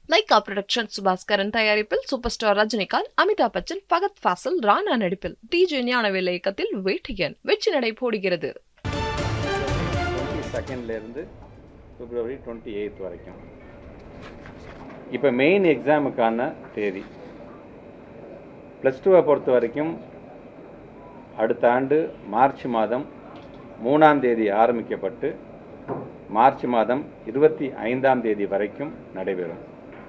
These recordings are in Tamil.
லைகா புரொடக்ஷன் சுபாஸ்கரன் தயாரிப்பில் சூப்பர் ஸ்டார் ரஜினிகாந்த் அமிதாப் பச்சன் ஃபகத் ஃபாசில் ராணா நடிப்பில் டிஜே ஞானவேல் இயக்கத்தில் வேட்டையன் வெற்றி நடை போடுகிறது டுவெண்ட்டி செகண்ட்லேருந்து பிப்ரவரி டுவெண்ட்டி எயித் வரைக்கும் இப்போ மெயின் எக்ஸாமுக்கான தேதி ப்ளஸ் டூவை பொறுத்த வரைக்கும் அடுத்த ஆண்டு மார்ச் மாதம் மூணாம் தேதி ஆரம்பிக்கப்பட்டு மார்ச் மாதம் இருபத்தி ஐந்தாம் தேதி வரைக்கும் நடைபெறும்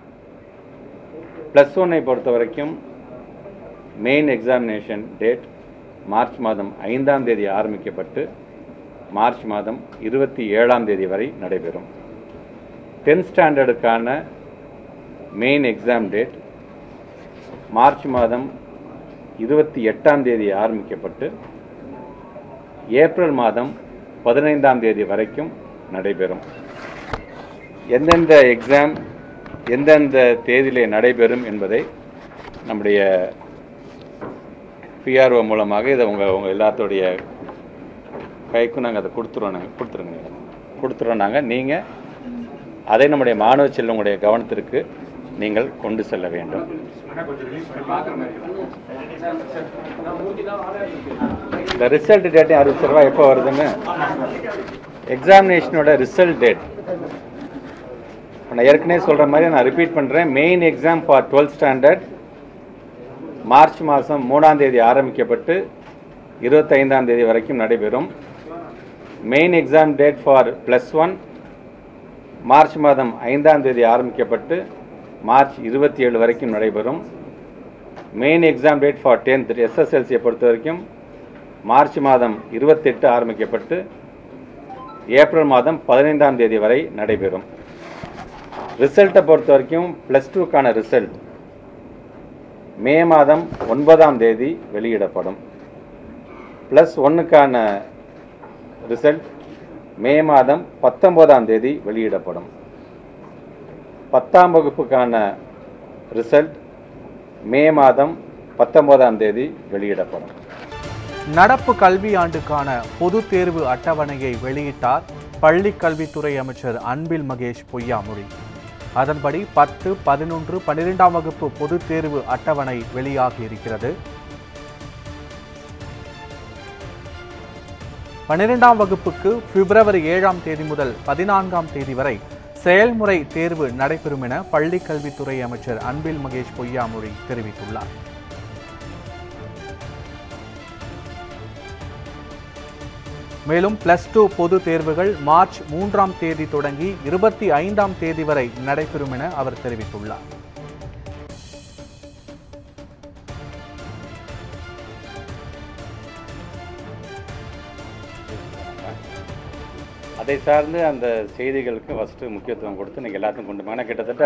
ப்ளஸ் ஒன்னை பொறுத்த வரைக்கும் மெயின் எக்ஸாமினேஷன் டேட் மார்ச் மாதம் ஐந்தாம் தேதி ஆரம்பிக்கப்பட்டு மார்ச் மாதம் இருபத்தி ஏழாம் தேதி வரை நடைபெறும் டென்த் ஸ்டாண்டர்டுக்கான மெயின் எக்ஸாம் டேட் மார்ச் மாதம் இருபத்தி எட்டாம் தேதி ஆரம்பிக்கப்பட்டு ஏப்ரல் மாதம் பதினைந்தாம் தேதி வரைக்கும் நடைபெறும் எந்தெந்த எக்ஸாம் எந்தெந்த தேதியிலே நடைபெறும் என்பதை நம்முடைய பிஆர்ஓ மூலமாக இதை உங்கள் உங்கள் எல்லாத்துடைய கைக்கும் நாங்கள் அதை கொடுத்துருவோம் நாங்கள் கொடுத்துருங்க கொடுத்துருவோம் நாங்கள் நீங்கள் அதை நம்முடைய மாணவ செல்வங்களுடைய கவனத்திற்கு நீங்கள் கொண்டு செல்ல வேண்டும் இந்த ரிசல்ட் டேட்டையும் அறிவிச்சிருவா எப்போ வருதுன்னு எக்ஸாமினேஷனோட ரிசல்ட் டேட் நான் ஏற்கனவே சொல்கிற மாதிரி நான் ரிப்பீட் பண்ணுறேன் main exam for twelfth standard March மாதம் மூணாம் தேதி ஆரம்பிக்கப்பட்டு இருபத்தைந்தாம் தேதி வரைக்கும் நடைபெறும் main exam date for plus one March மாதம் ஐந்தாம் தேதி ஆரம்பிக்கப்பட்டு மார்ச் இருபத்தி ஏழு வரைக்கும் நடைபெறும் main exam date for tenth எஸ்எஸ்எல்சியை பொறுத்த வரைக்கும் மார்ச் மாதம் இருபத்தெட்டு ஆரம்பிக்கப்பட்டு ஏப்ரல் மாதம் பதினைந்தாம் தேதி வரை நடைபெறும் ரிசல்ட்டை பொறுத்த வரைக்கும் ப்ளஸ் டூக்கான ரிசல்ட் மே மாதம் ஒன்பதாம் தேதி வெளியிடப்படும் ப்ளஸ் ஒன்றுக்கான ரிசல்ட் மே மாதம் பத்தொம்போதாம் தேதி வெளியிடப்படும் பத்தாம் வகுப்புக்கான ரிசல்ட் மே மாதம் பத்தொன்பதாம் தேதி வெளியிடப்படும் நடப்பு கல்வியாண்டுக்கான பொதுத் தேர்வு அட்டவணையை வெளியிட்டார் பள்ளி கல்வித்துறை அமைச்சர் அன்பில் மகேஷ் பொய்யாமொழி அதன்படி பத்து பதினொன்று பன்னிரெண்டாம் வகுப்பு பொதுத் தேர்வு அட்டவணை வெளியாகி இருக்கிறது பன்னிரெண்டாம் வகுப்புக்கு பிப்ரவரி ஏழாம் தேதி முதல் பதினான்காம் தேதி வரை செயல்முறை தேர்வு நடைபெறும் என பள்ளி கல்வித்துறை அமைச்சர் அன்பில் மகேஷ் பொய்யாமொழி தெரிவித்துள்ளார் மேலும் பிளஸ் டூ பொது தேர்வுகள் மார்ச் மூன்றாம் தேதி தொடங்கி இருபத்தி ஐந்தாம் தேதி வரை நடைபெறும் என அவர் தெரிவித்துள்ளார் அதை சார்ந்து அந்த செய்திகளுக்கு ஃபஸ்ட்டு முக்கியத்துவம் கொடுத்து நீங்கள் எல்லாத்தையும் கொண்டு போங்க கிட்டத்தட்ட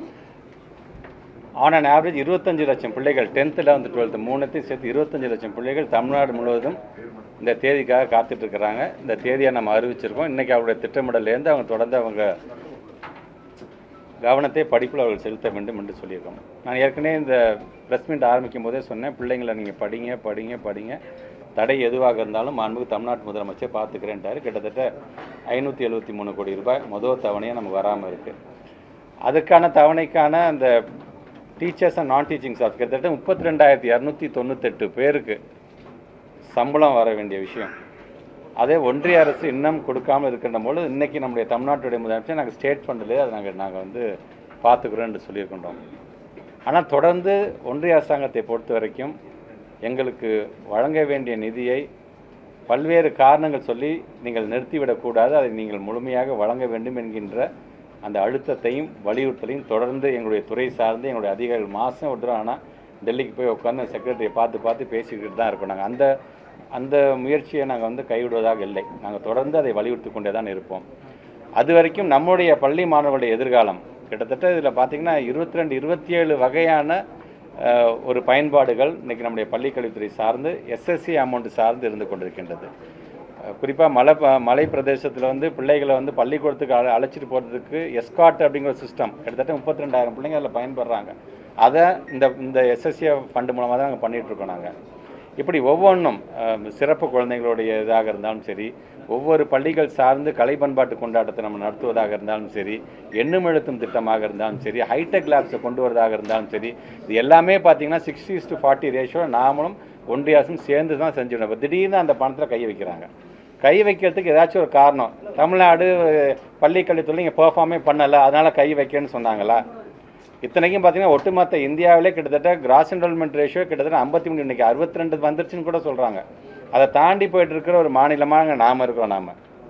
ஆன் அன் ஆவரேஜ் இருபத்தஞ்சு லட்சம் பிள்ளைகள் டென்த்தில் வந்து டுவெல்த்து மூணுத்தையும் சேர்த்து இருபத்தஞ்சு லட்சம் பிள்ளைகள் தமிழ்நாடு முழுவதும் இந்த தேதிக்காக காத்துட்டு இருக்கிறாங்க இந்த தேதியை நம்ம அறிவிச்சிருக்கோம் இன்றைக்கி அவருடைய திட்டமிடலேருந்து அவங்க தொடர்ந்து அவங்க கவனத்தை படிப்பில் அவர்கள் செலுத்த வேண்டும் என்று சொல்லியிருக்கோம் நான் ஏற்கனவே இந்த ப்ரெஸ் மீட் ஆரம்பிக்கும் போதே சொன்னேன் பிள்ளைங்களை நீங்கள் படிங்க படிங்க படிங்க தடை எதுவாக இருந்தாலும் மாண்புக்கு தமிழ்நாட்டு முதலமைச்சர் பார்த்துக்கிறேன்ட்டாரு கிட்டத்தட்ட ஐநூற்றி எழுபத்தி மூணு கோடி ரூபாய் முதல் தவணையாக நமக்கு வராமல் இருக்குது அதுக்கான தவணைக்கான அந்த teachers and non teaching staff கிட்டத்தட்ட முப்பத்தி ரெண்டாயிரத்தி இரநூத்தி தொண்ணூத்தெட்டு பேருக்கு சம்பளம் வர வேண்டிய விஷயம் அதே ஒன்றிய அரசு இன்னும் கொடுக்காமல் இருக்கின்ற போது இன்னைக்கு நம்முடைய தமிழ்நாட்டுடைய முதலமைச்சர் நாங்கள் ஸ்டேட் ஃபண்டிலே அதை நாங்கள் நாங்கள் வந்து பார்த்துக்கிறோம் என்று சொல்லியிருக்கின்றோம் ஆனால் தொடர்ந்து ஒன்றிய அரசாங்கத்தை பொறுத்த வரைக்கும் எங்களுக்கு வழங்க வேண்டிய நிதியை பல்வேறு காரணங்கள் சொல்லி நீங்கள் நிறுத்திவிடக்கூடாது அதை நீங்கள் முழுமையாக வழங்க வேண்டும் என்கின்ற அந்த அழுத்தத்தையும் வலியுறுத்தலையும் தொடர்ந்து எங்களுடைய துறை சார்ந்து எங்களுடைய அதிகாரிகள் மாதம் ஒரு தடவை ஆனால் டெல்லிக்கு போய் உட்காந்து செக்ரட்டரியை பார்த்து பார்த்து பேசிக்கிட்டு தான் இருக்கோம் நாங்கள் அந்த அந்த முயற்சியை நாங்கள் வந்து கைவிடுவதாக இல்லை நாங்கள் தொடர்ந்து அதை வலியுறுத்தி கொண்டே தான் இருப்போம் அது வரைக்கும் நம்முடைய பள்ளி மாணவர்களுடைய எதிர்காலம் கிட்டத்தட்ட இதில் பார்த்தீங்கன்னா இருபத்தி ரெண்டு இருபத்தி ஏழு வகையான அஹ், ஒரு பயன்பாடுகள் இன்னைக்கு நம்முடைய பள்ளிக்கல்வித்துறை சார்ந்து எஸ்எஸ்சி அமௌண்ட் சார்ந்து இருந்து கொண்டிருக்கின்றது குறிப்பாக மலை ப- மலை பிரதேசத்தில் வந்து பிள்ளைகளை வந்து பள்ளிக்கூடத்துக்கு அழ அழைச்சிட்டு போகிறதுக்கு எஸ்காட் அப்படிங்கிற ஒரு சிஸ்டம் கிட்டத்தட்ட முப்பத்தி ரெண்டாயிரம் பிள்ளைங்க அதில் பயன்படுறாங்க அதை இந்த இந்த எஸ்எஸ்சி ஃபண்டு மூலமாக தான் நாங்கள் பண்ணிகிட்ருக்கோம் நாங்கள் இப்படி ஒவ்வொன்றும் அஹ், சிறப்பு குழந்தைகளுடைய இதாக இருந்தாலும் சரி ஒவ்வொரு பள்ளிகள் சார்ந்து கலை பண்பாட்டு கொண்டாட்டத்தை நம்ம நடத்துவதாக இருந்தாலும் சரி எண்ணும் எழுத்தும் திட்டமாக இருந்தாலும் சரி ஹைடெக் லேப்ஸை கொண்டு வரதாக இருந்தாலும் சரி இது எல்லாமே பார்த்தீங்கன்னா சிக்ஸ்டி டு ஃபார்ட்டி ரேஷியோ நாமளும் ஒன்றிய அரசும் சேர்ந்து தான் செஞ்சிடணும் இப்போ திடீர்னு அந்த பணத்தில் கை வைக்கிறாங்க கை வைக்கிறதுக்கு ஏதாச்சும் ஒரு காரணம் தமிழ்நாடு பள்ளிக்கல்வித்துறை இங்கே பெர்ஃபார்மே பண்ணலை அதனால கை வைக்கன்னு சொன்னாங்களா இத்தனைக்கும் பார்த்தீங்கன்னா ஒட்டுமொத்த இந்தியாவிலே கிட்டத்தட்ட கிராஸ் என்ரோல்மெண்ட் ரேஷியோ கிட்டத்தட்ட ஐம்பத்தி மூணு இன்னைக்கு அறுபத்தி ரெண்டு வந்துருச்சுன்னு கூட சொல்கிறாங்க அதை தாண்டி போயிட்டு இருக்கிற ஒரு மாநிலமாக நாம இருக்கிறோம் நாம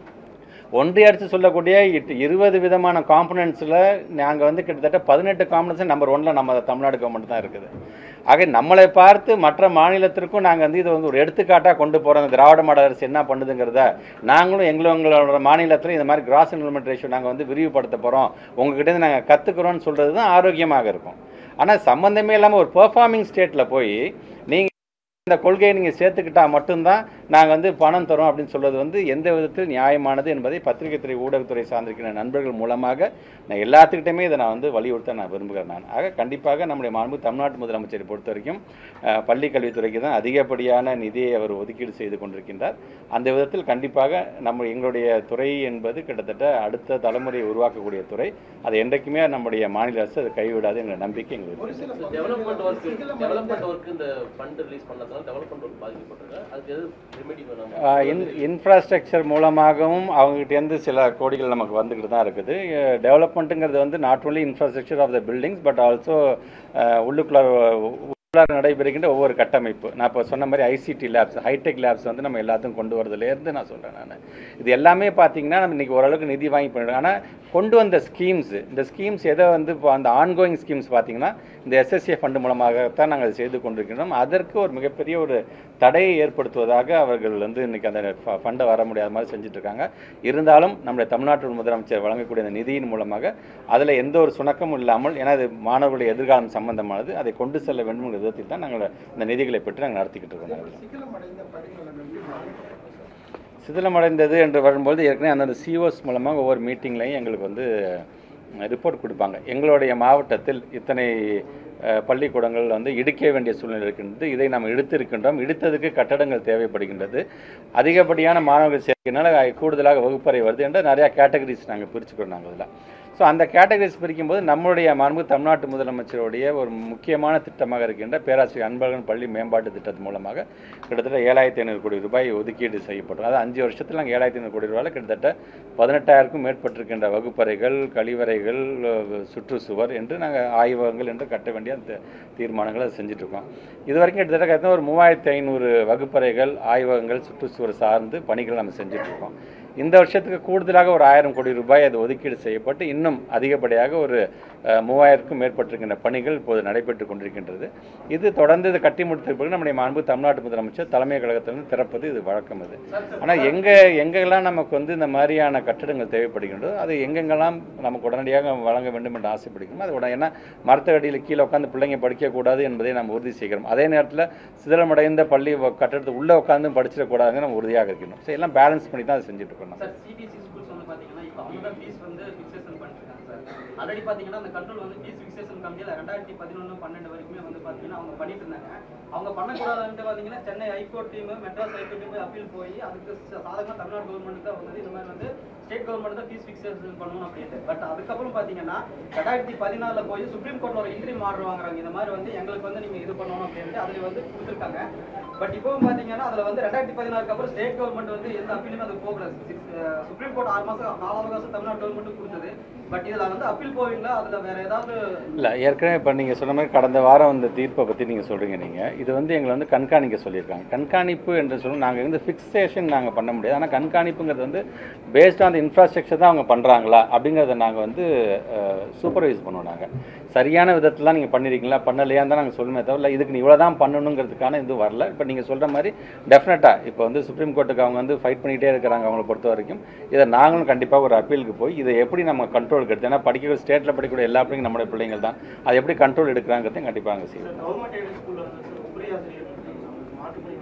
ஒன்றிய அரசு சொல்லக்கூடிய இட்- இருபது விதமான காம்பனன்ட்ஸில் நாங்கள் வந்து கிட்டத்தட்ட பதினெட்டு காம்பனன்ஸ் நம்பர் ஒன்ல நம்ம தமிழ்நாடு கவர்மெண்ட் தான் இருக்குது ஆக நம்மளை பார்த்து மற்ற மாநிலத்திற்கும் நாங்கள் வந்து இதை வந்து ஒரு எடுத்துக்காட்டாக கொண்டு போகிறோம் திராவிட மாடல் அரசு என்ன பண்ணுதுங்கிறத நாங்களும் எங்களும் எங்களோட மாநிலத்தில் இந்த மாதிரி கிராஸ் என்ரோல்மெண்ட் ரேஷியோ நாங்கள் வந்து விரிவுபடுத்த போகிறோம் உங்ககிட்ட நாங்கள் கற்றுக்குறோம்னு சொல்கிறது தான் ஆரோக்கியமாக இருக்கும் ஆனால் சம்மந்தமே இல்லாமல் ஒரு பெர்ஃபார்மிங் ஸ்டேட்டில் போய் நீங்கள் இந்த கொள்கையை நீங்கள் சேர்த்துக்கிட்டா மட்டும்தான் நாங்கள் வந்து பணம் தரோம் அப்படின்னு சொல்றது வந்து எந்த விதத்தில் நியாயமானது என்பதை பத்திரிகை துறை ஊடகத்துறை சார்ந்திருக்கிற நண்பர்கள் மூலமாக நான் எல்லாத்துக்கிட்டையுமே இதை நான் வந்து வலியுறுத்த நான் விரும்புகிறேன் நான் ஆக கண்டிப்பாக நம்முடைய மாண்பு தமிழ்நாட்டு முதலமைச்சரை பொறுத்த வரைக்கும் அஹ், பள்ளி கல்வித்துறைக்கு தான் அதிகப்படியான நிதியை அவர் ஒதுக்கீடு செய்து கொண்டிருக்கின்றார் அந்த விதத்தில் கண்டிப்பாக நம்ம எங்களுடைய துறை என்பது கிட்டத்தட்ட அடுத்த தலைமுறையை உருவாக்கக்கூடிய துறை அது என்றைக்குமே நம்முடைய மாநில அரசு அதை கைவிடாது என்ற நம்பிக்கை எங்களுக்கு இருக்கு. டெவலப்மெண்ட் ஒர்க் டெவலப்மெண்ட் ஒர்க் இந்த ஃபண்ட் ரிலீஸ் பண்ணதுனால டெவலப்மெண்ட் ஒர்க் பாதிக்கப்பட்டிருக்கு அதுக்கு எது ரெமெடி வேணாமா இன்ஃப்ராஸ்ட்ரக்சர் மூலமாகவும் அவங்ககிட்டேருந்து சில கோடிகள் நமக்கு வந்துக்கிட்டு தான் இருக்குது டெவலப்மெண்ட்டுங்கிறது வந்து not only infrastructure of the buildings but also உள்ளுக்குள்ள உள்ளார நடைபெறுகின்ற ஒவ்வொரு கட்டமைப்பு நான் இப்போ சொன்ன மாதிரி ஐசிடி லேப்ஸ் ஹைடெக் லேப்ஸ் வந்து நம்ம எல்லாத்தையும் கொண்டு வரதுலேருந்து நான் சொல்கிறேன் நான் இது எல்லாமே பார்த்தீங்கன்னா நம்ம இன்னைக்கு ஓரளவுக்கு நிதி வாங்கி பண்ணிடுறோம் ஆனால் கொண்டு வந்த ஸ்கீம்ஸ் இந்த ஸ்கீம்ஸ் எதை வந்து இப்போ அந்த ஆன்கோயிங் ஸ்கீம்ஸ் பார்த்தீங்கன்னா இந்த எஸ்எஸ்ஏ ஃபண்டு மூலமாகத்தான் நாங்கள் செய்து கொண்டிருக்கின்றோம் அதற்கு ஒரு மிகப்பெரிய ஒரு தடையை ஏற்படுத்துவதாக அவர்கள் வந்து இன்னைக்கு அந்த ஃபண்டை வர முடியாத மாதிரி செஞ்சுட்டு இருக்காங்க இருந்தாலும் நம்முடைய தமிழ்நாட்டு முதலமைச்சர் வழங்கக்கூடிய அந்த நிதியின் மூலமாக அதில் எந்த ஒரு சுணக்கமும் இல்லாமல் ஏன்னா அது மாணவர்களுடைய எதிர்காலம் சம்பந்தமானது அதை கொண்டு செல்ல வேண்டும் என்ற விதத்தில் தான் நாங்கள் இந்த நிதிகளை பெற்று நாங்கள் நடத்திக்கிட்டு இருக்கோம் நாங்கள். சிக்கலமடைந்த பணிகளை எப்படி மாறும் சிதிலமடைந்தது என்று வரும்போது ஏற்கனவே அந்தந்த சிஓஸ் மூலமாக ஒவ்வொரு மீட்டிங்லையும் எங்களுக்கு வந்து ரிப்போர்ட் கொடுப்பாங்க எங்களுடைய மாவட்டத்தில் இத்தனை அஹ், பள்ளிக்கூடங்கள் வந்து இடிக்க வேண்டிய சூழ்நிலை இருக்கின்றது இதை நாம் இடித்திருக்கின்றோம் இடித்ததுக்கு கட்டடங்கள் தேவைப்படுகின்றது அதிகப்படியான மாணவர்கள் சேர்க்கையினால கூடுதலாக வகுப்பறை வருது என்ற நிறையா கேட்டகரிஸ் நாங்கள் பிரிச்சுக்கிறோம் நாங்கள் இதில் ஸோ அந்த கேட்டகரிஸ் பிரிக்கும்போது நம்மளுடைய மாண்பு தமிழ்நாட்டு முதலமைச்சருடைய ஒரு முக்கியமான திட்டமாக இருக்கின்ற பேராசிரியர் அன்பழகன் பள்ளி மேம்பாட்டு திட்டத்தின் மூலமாக கிட்டத்தட்ட ஏழாயிரத்தி ஐநூறு கோடி ரூபாய் ஒதுக்கீடு செய்யப்படும் அதாவது அஞ்சு வருஷத்தில் நாங்கள் ஏழாயிரத்தி ஐநூறு கோடி ரூபாயில் கிட்டத்தட்ட பதினெட்டாயிரக்கும் மேற்பட்டிருக்கின்ற வகுப்பறைகள் கழிவறைகள் அஹ், சுற்றுச்சுவர் என்று நாங்கள் ஆய்வகங்கள் என்று கட்ட வேண்டிய அந்த தீர்மானங்களை செஞ்சுட்டு இருக்கோம் இது வரைக்கும் கிட்டத்தட்ட கிட்டத்தட்ட ஒரு மூவாயிரத்தி ஐநூறு வகுப்பறைகள் ஆய்வகங்கள் சுற்றுச்சுவர் சார்ந்து பணிகள் நம்ம செஞ்சுட்டு இருக்கோம் இந்த வருஷத்துக்கு கூடுதலாக ஒரு ஆயிரம் கோடி ரூபாய் அது ஒதுக்கீடு செய்யப்பட்டு இன்னும் அதிகப்படியாக ஒரு அஹ், மூவாயிரக்கும் மேற்பட்டிருக்கின்ற பணிகள் இப்போது நடைபெற்று கொண்டிருக்கின்றது இது தொடர்ந்து இது கட்டி முடித்த பிறகு நம்முடைய மாண்பு தமிழ்நாட்டு முதலமைச்சர் தலைமை கழகத்திலிருந்து திறப்பது இது வழக்கம் அது ஆனால் எங்கே எங்கெல்லாம் நமக்கு வந்து இந்த மாதிரியான கட்டடங்கள் தேவைப்படுகின்றதோ அது எங்கெங்கெல்லாம் நமக்கு உடனடியாக வழங்க வேண்டும் என்று ஆசைப்படுகிறோம் அது உடனே ஏன்னா மரத்தடியில் கீழே உட்காந்து பிள்ளைங்க படிக்கக்கூடாது என்பதை நாம் உறுதி செய்கிறோம் அதே நேரத்தில் சிதிலமடைந்த பள்ளி வ- கட்டடத்துக்கு உள்ளே உட்காந்து படிச்சிடக்கூடாதுன்னு நம்ம உறுதியாக இருக்கணும் ஸோ எல்லாம் பேலன்ஸ் பண்ணி தான் அதை செஞ்சுட்டு இருக்கோம் நம்ம. சார் சிபிஎஸ்சி ஸ்கூல்ஸ் வந்து பாத்தீங்கன்னா இப்போ அவங்க தான் ஃபீஸ் வந்து ஃபிக்சேஷன் பண்ணிருக்காங்க சார் ஆல்ரெடி பாத்தீங்கன்னா அந்த கண்ட்ரோல் வந்து ஃபீஸ் ஃபிக்சேஷன் கமிட்டியில் ரெண்டாயிரத்தி பதினொன்று பன்னெண்டு வரைக்குமே வந்து பாத்தீங்கன்னா அவங்க பண்ணிட்டு இருந்தாங்க அவங்க பண்ணக்கூடாதுன்ட்டு பாத்தீங்கன்னா Chennai high court team Madras high court team appeal போய் அதுக்கு ச- சாதகமா தமிழ்நாடு கவர்மெண்ட் தான் வந்து இந்த மாதிரி வந்து ஸ்டேட் கவர்மெண்ட் தான் ஃபீஸ் ஃபிக்சேஷன் பண்ணணும் அப்படின்ட்டு பட் அதுக்கப்புறம் பாத்தீங்கன்னா ரெண்டாயிரத்தி பதினாலுல போய் சுப்ரீம் கோர்ட்ல ஒரு இன்ட்ரி ஆர்டர் வாங்குறாங்க இந்த மாதிரி வந்து எங்களுக்கு வந்து நீங்க இது பண்ணணும் அப்படின்ட்டு அதுல வந்து கொடுத்துருக்காங்க பட் இப்பவும் பாத்தீங்கன்னா அதுல வந்து ரெண்டாயிரத்தி பதினாறுக்கு அப்புறம் ஸ்டேட் கவர்மெண்ட் வந்து எந்த அப்பீலுமே அது போகல சுப்ரீம் கோர்ட் ஆறு மாசம் நாலு அவகாசம் தமிழ்நாடு கவர்மெண்ட் கொடுத்தது பட் இதுல வந்து அப்பீல் போவீங்களா அதுல வேற ஏதாவது இல்லை ஏற்கனவே இப்போ நீங்கள் சொன்ன மாதிரி கடந்த வாரம் இந்த தீர்ப்பை பற்றி நீங்கள் சொல்கிறீங்க நீங்கள் இது வந்து எங்களை வந்து கண்காணிக்க சொல்லியிருக்காங்க கண்காணிப்பு என்று சொல்லும் நாங்கள் வந்து ஃபிக்ஸேஷன் நாங்கள் பண்ண முடியாது ஆனால் கண்காணிப்புங்கிறது வந்து பேஸ்ட் ஆன் இன்ஃப்ராஸ்ட்ரக்சர் தான் அவங்க பண்ணுறாங்களா அப்படிங்கிறத நாங்கள் வந்து சூப்பர்வைஸ் பண்ணுவோம் நாங்கள் சரியான விதத்தில் நீங்கள் பண்ணிருக்கீங்களா பண்ணலையான்னு தான் நாங்கள் சொல்லுமே தவிர இதுக்கு நீ இவ்வளோ தான் பண்ணணுங்கிறதுக்கான இது வரல இப்போ நீங்கள் சொல்கிற மாதிரி டெஃபினட்டாக இப்போ வந்து சுப்ரீம் கோர்ட்டுக்கு அவங்க வந்து ஃபைட் பண்ணிகிட்டே இருக்கிறாங்க அவங்கள பொறுத்த வரைக்கும் இதை நாங்களும் கண்டிப்பாக ஒரு அப்பீலுக்கு போய் இதை எப்படி நம்ம கண்ட்ரோலுக்கு எடுத்து ஏன்னா படிக்கிற ஸ்டேட்டில் படிக்கக்கூடிய எல்லா பிள்ளைங்க நம்மளுடைய பிள்ளைங்கள் தான் அதை எப்படி கண்ட்ரோல் எடுக்கிறாங்கிறதையும் கண்டிப்பாக அங்கே செய்வோம் கவர்மெண்ட் எய்டட் ஸ்கூல்ல வந்து உபரி ஆசிரியர் மாற்றுப்படி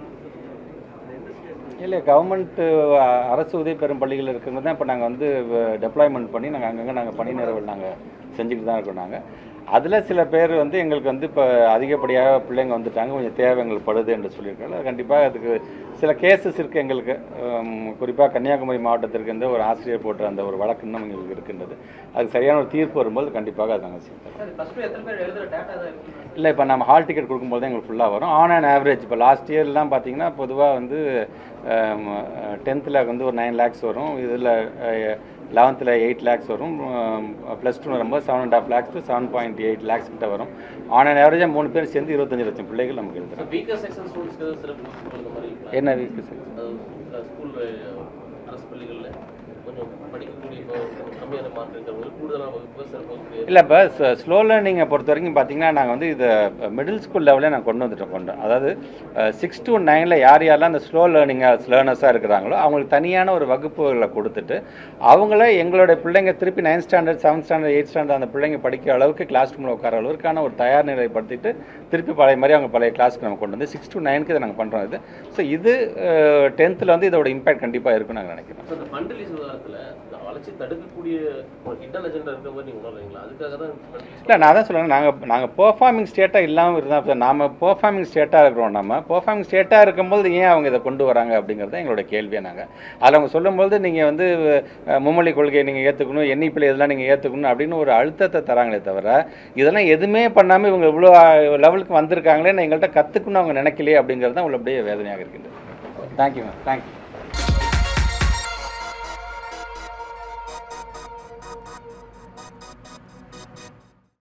எந்த ஸ்டேட் இல்லை கவர்மெண்ட் அரசு உதவி பெறும் பள்ளிகள் இருக்கிறது தான் இப்போ நாங்கள் வந்து டெப்ளாய்மெண்ட் பண்ணி நாங்கள் அங்கங்கே நாங்கள் பணி நிறுவல் நாங்கள் செஞ்சுக்கிட்டு தான் இருக்கோம் நாங்கள் அதில் சில பேர் வந்து எங்களுக்கு வந்து இப்போ அதிகப்படியாக பிள்ளைங்க வந்துட்டாங்க கொஞ்சம் தேவை எங்களுக்கு படுது என்று சொல்லியிருக்காங்க கண்டிப்பாக அதுக்கு சில கேசஸ் இருக்குது எங்களுக்கு குறிப்பாக கன்னியாகுமரி மாவட்டத்திற்கு இருந்து ஒரு ஆசிரியர் போட்ட அந்த ஒரு வழக்கு இன்னும் எங்களுக்கு இருக்கின்றது அதுக்கு சரியான ஒரு தீர்ப்பு வரும்போது கண்டிப்பாக அதை நாங்கள் செய்வோம் சார் ஃபர்ஸ்ட் எத்தனை பேர் எழுதுற டேட்டா தான் இருக்கு இல்லை இப்போ நம்ம ஹால் டிக்கெட் கொடுக்கும்போது தான் எங்களுக்கு ஃபுல்லாக வரும் ஆன் அண்ட் ஆவரேஜ் இப்போ லாஸ்ட் இயர்லாம் பார்த்தீங்கன்னா பொதுவாக வந்து டென்த்தில் வந்து ஒரு நைன் லேக்ஸ் வரும் இதில் லெவன்த்தில் எயிட் லேக்ஸ் வரும் ப்ளஸ் டூ வரும்போது seven and half lakhs to seven point eight lakhs கிட்ட வரும் ஆன் அண்ட் ஆவரேஜாக மூணு பேர் சேர்ந்து இருபத்தஞ்சு லட்சம் பிள்ளைகள் நமக்கு எழுதுறாங்க வீக்கர் செக்ஷன் ஸ்டூடெண்ட்ஸ்க்கு எதாவது சிறப்பு வகுப்புகள் இந்த மாதிரி இருக்கலாம். என்ன வீக்கு சார் அது ஸ்கூல் அரசு பள்ளிகளில் கொஞ்சம் படிக்கக்கூடிய இப்போ கம்மியான மார்க் இருக்கிறவங்களுக்கு கூடுதலான வகுப்பு சிறப்பு வகுப்பு இல்லை இப்போ ஸ்லோ லேர்னிங்கை பொறுத்த வரைக்கும் பார்த்தீங்கன்னா நாங்கள் வந்து இதை மிடில் ஸ்கூல் லெவலே நாங்கள் கொண்டு வந்துட்டோம் கொண்டு அதாவது சிக்ஸ் டு நைனில் யார் யாரெல்லாம் அந்த ஸ்லோ லேர்னிங்காக லேர்னர்ஸாக இருக்கிறாங்களோ அவங்களுக்கு தனியான ஒரு வகுப்புகளை கொடுத்துட்டு அவங்கள எங்களுடைய பிள்ளைங்க திருப்பி ninth standard seventh standard eight standard அந்த பிள்ளைங்க படிக்கிற அளவுக்கு கிளாஸ் ரூமில் உட்கார அளவுக்கான ஒரு தயார் நிலைப்படுத்திட்டு திருப்பி பழைய மாதிரி அவங்க பழைய கிளாஸ்க்கு நம்ம கொண்டு வந்து சிக்ஸ் டு நைனுக்கு இதை நாங்கள் பண்ணுறோம் இது ஸோ இது டென்த்தில் வந்து இதோட இம்பாக்ட் கண்டிப்பாக இருக்குன்னு நாங்கள் நினைக்கிறோம் ஸோ இந்த ஃபண்ட் ரிலீஸ் விவகாரத்தில் இந்த வளர்ச்சி தடுக்கக்கூடிய ஒரு ஹிடன் அஜெண்டா இருக்கிற மாதிரி நீங்கள் உணர்றீங்களா அதுக்காக தான் fund release இல்லை நான் தான் சொல்கிறேன் நாங்கள் நாங்கள் பெர்ஃபார்மிங் ஸ்டேட்டாக இல்லாமல் இருந்தால் சார் நாம பெர்ஃபார்மிங் ஸ்டேட்டாக இருக்கிறோம் நம்ம பெர்ஃபார்மிங் ஸ்டேட்டாக இருக்கும்போது ஏன் அவங்க இதை கொண்டு வராங்க அப்படிங்கிறது எங்களோட கேள்வியை நாங்கள் அதில் அவங்க சொல்லும்போது நீங்கள் வந்து அஹ், மும்மொழி கொள்கையை நீங்கள் ஏற்றுக்கணும் எண்ணிப்பில் இதெல்லாம் நீங்கள் ஏற்றுக்கணும் அப்படின்னு ஒரு அழுத்தத்தை தராங்களே தவிர இதெல்லாம் எதுவுமே பண்ணாமல் இவங்க இவ்வளோ லெவலுக்கு வந்திருக்காங்களே எங்கள்கிட்ட கற்றுக்கணும் அவங்க நினைக்கலையே அப்படிங்கிறது தான் உள்ள அப்படியே வேதனையாக இருக்குது தேங்க்யூ மேம் தேங்க்யூ